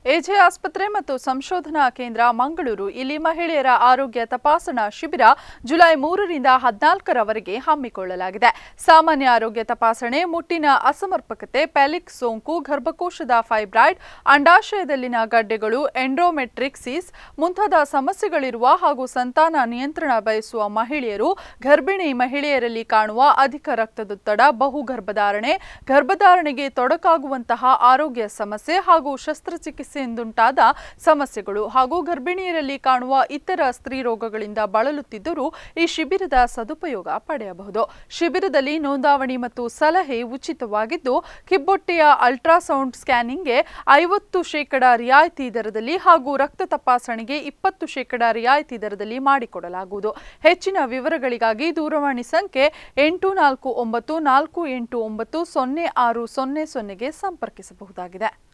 AJ ಆಸ್ಪತ್ರೆ ಮತ್ತು ಸಂಶೋಧನಾ ಕೇಂದ್ರ ಮಂಗಳೂರು ಇಲ್ಲಿ ಮಹಿಳೆಯರ ಆರೋಗ್ಯ ತಪಾಸಣಾ ಶಿಬಿರ ಜುಲೈ ಮೂರರಿಂದ ಹದಿನಾಲ್ಕರವರೆಗೆ ಹಮ್ಮಿಕೊಳ್ಳಲಾಗಿದೆ ಸಾಮಾನ್ಯ ಆರೋಗ್ಯ ತಪಾಸಣೆ ಮುಟ್ಟಿನ ಅಸಮರ್ಪಕತೆ ಪ್ಯಾಲಿಕ್ ಸೋಂಕು ಗರ್ಭಕೋಶದ ಫೈಬ್ರಾಯ್ಡ್ ಅಂಡಾಶಯದಲ್ಲಿನ ಗಡ್ಡೆಗಳು ಎಂಡ್ರೋಮೆಟ್ರಿಕ್ಸಿಸ್ ಮುಂತಾದ ಸಮಸ್ಯೆಗಳಿರುವ ಹಾಗೂ ಸಂತಾನ ನಿಯಂತ್ರಣ ಬಯಸುವ ಮಹಿಳೆಯರು ಗರ್ಭಿಣಿ ಮಹಿಳೆಯರಲ್ಲಿ ಕಾಣುವ ಅಧಿಕ ರಕ್ತದೊತ್ತಡ ಬಹು ಗರ್ಭಧಾರಣೆ ಗರ್ಭಧಾರಣೆಗೆ ತೊಡಕಾಗುವಂತಹ ಆರೋಗ್ಯ ಸಮಸ್ಯೆ ಹಾಗೂ ಶಸ್ತ್ರಚಿಕಿತ್ಸೆಯಿಂದುಂಟಾದ ಸಮಸ್ಯೆಗಳು ಹಾಗೂ ಗರ್ಭಿಣಿಯರಲ್ಲಿ ಕಾಣುವ ಇತರ ಸ್ತ್ರೀ ರೋಗಗಳಿಂದ ಬಳಲುತ್ತಿದ್ದರೂ ಈ ಶಿಬಿರದ ಸದುಪಯೋಗ ಪಡೆಯಬಹುದು ಶಿಬಿರದಲ್ಲಿ ನೋಂದಾವಣಿ ಮತ್ತು ಸಲಹೆ ಉಚಿತವಾಗಿದ್ದು ಕಿಬ್ಬೊಟ್ಟೆಯ ಅಲ್ಟ್ರಾಸೌಂಡ್ ಸ್ಕ್ಯಾನಿಂಗ್ಗೆ ಐವತ್ತು ಶೇಕಡ ರಿಯಾಯಿತಿ ದರದಲ್ಲಿ ಹಾಗೂ ರಕ್ತ ತಪಾಸಣೆಗೆ ಇಪ್ಪತ್ತು ಶೇಕಡ ರಿಯಾಯಿತಿ ದರದಲ್ಲಿ ಮಾಡಿಕೊಡಲಾಗುವುದು ಹೆಚ್ಚಿನ ವಿವರಗಳಿಗಾಗಿ ದೂರವಾಣಿ ಸಂಖ್ಯೆ ಎಂಟು ನಾಲ್ಕು ಒಂಬತ್ತು ನಾಲ್ಕು ಎಂಟು ಒಂಬತ್ತು ಸೊನ್ನೆ ಆರು ಸೊನ್ನೆ ಸೊನ್ನೆಗೆ ಸಂಪರ್ಕಿಸಬಹುದಾಗಿದೆ